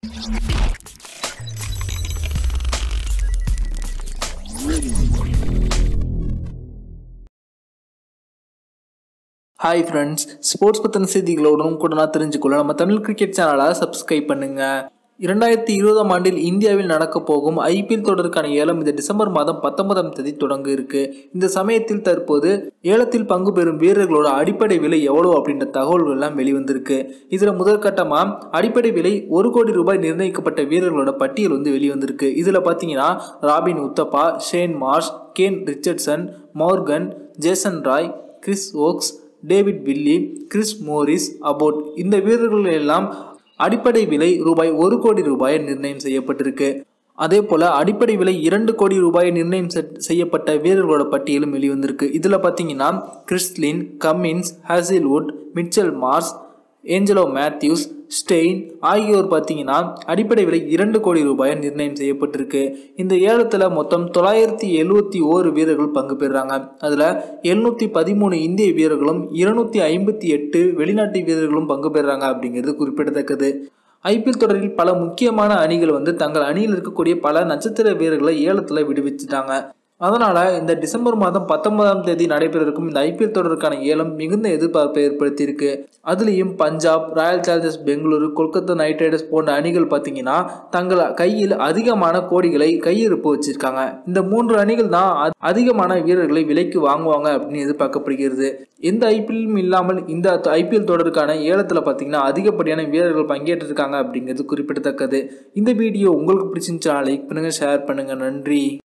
hi friends sports பற்றின செய்திகளோடும் கூட நான் தெரிஞ்சுக்கொள்ள நம்ம தமிழ் கிரிக்கெட் சேனலை சப்ஸ்கிரைப் பண்ணுங்க இரண்டாயிரத்தி இருபதாம் ஆண்டில் இந்தியாவில் நடக்க போகும் ஐபிஎல் தொடருக்கான ஏலம் இந்த டிசம்பர் மாதம் பத்தொன்பதாம் தேதி தொடங்க இருக்கு இந்த சமயத்தில் தற்போது ஏலத்தில் பங்கு பெறும் வீரர்களோட அடிப்படை விலை எவ்வளோ அப்படின்ற தகவல்கள் எல்லாம் வெளிவந்திருக்கு இதுல முதற்கட்டமா அடிப்படை விலை ஒரு கோடி ரூபாய் நிர்ணயிக்கப்பட்ட வீரர்களோட பட்டியல் வந்து வெளிவந்திருக்கு இதுல பாத்தீங்கன்னா Robin Uthappa Shane Marsh Kane Richardson Morgan Jason Roy Chris Woakes David Willey Chris Morris Abbott இந்த வீரர்கள் எல்லாம் அடிப்படை விலை ரூபாய் ஒரு கோடி ரூபாய் நிர்ணயம் செய்யப்பட்டிருக்கு அதே போல அடிப்படை விலை இரண்டு கோடி ரூபாய் நிர்ணயம் செய்யப்பட்ட வீரர்களோட பட்டியலும் வெளிவந்திருக்கு இதில் பார்த்தீங்கன்னா Chris Lynn Cummins Hazlewood Mitchell Marsh Angelo Mathews Steyn ஆகியோர் பார்த்தீங்கன்னா அடிப்படை விலை இரண்டு கோடி ரூபாய் நிர்ணயம் செய்யப்பட்டிருக்கு இந்த ஏலத்தில் மொத்தம் தொள்ளாயிரத்தி எழுவத்தி ஓரு வீரர்கள் பங்கு பெறுறாங்க அதில் எழுநூற்றி பதிமூணு இந்திய வீரர்களும் இருநூத்தி ஐம்பத்தி எட்டு வெளிநாட்டு வீரர்களும் பங்கு பெறுறாங்க அப்படிங்கிறது குறிப்பிடத்தக்கது ஐபிஎல் தொடரில் பல முக்கியமான அணிகள் வந்து தங்கள் அணியில் இருக்கக்கூடிய பல நட்சத்திர வீரர்களை ஏலத்தில் விடுவிச்சுட்டாங்க அதனால இந்த டிசம்பர் மாதம் பத்தொன்பதாம் தேதி நடைபெற இருக்கும் இந்த ஐபிஎல் தொடருக்கான ஏலம் மிகுந்த எதிர்பார்ப்பை ஏற்படுத்தியிருக்கு அதுலேயும் Punjab Royal Challengers Bengaluru Kolkata Knight Riders போன்ற அணிகள் பார்த்தீங்கன்னா தங்கள் கையில் அதிகமான கோடிகளை கையிருப்பு வச்சிருக்காங்க இந்த மூன்று அணிகள் தான் அதிகமான வீரர்களை விலைக்கு வாங்குவாங்க அப்படின்னு எதிர்பார்க்கப்படுகிறது எந்த ஐபிஎல்லும் இல்லாமல் இந்த ஐபிஎல் தொடருக்கான ஏலத்தில் பார்த்தீங்கன்னா அதிகப்படியான வீரர்கள் பங்கேற்றிருக்காங்க அப்படிங்கிறது குறிப்பிடத்தக்கது இந்த வீடியோ உங்களுக்கு பிடிச்சிருந்துச்சா லைக் பண்ணுங்க ஷேர் பண்ணுங்க நன்றி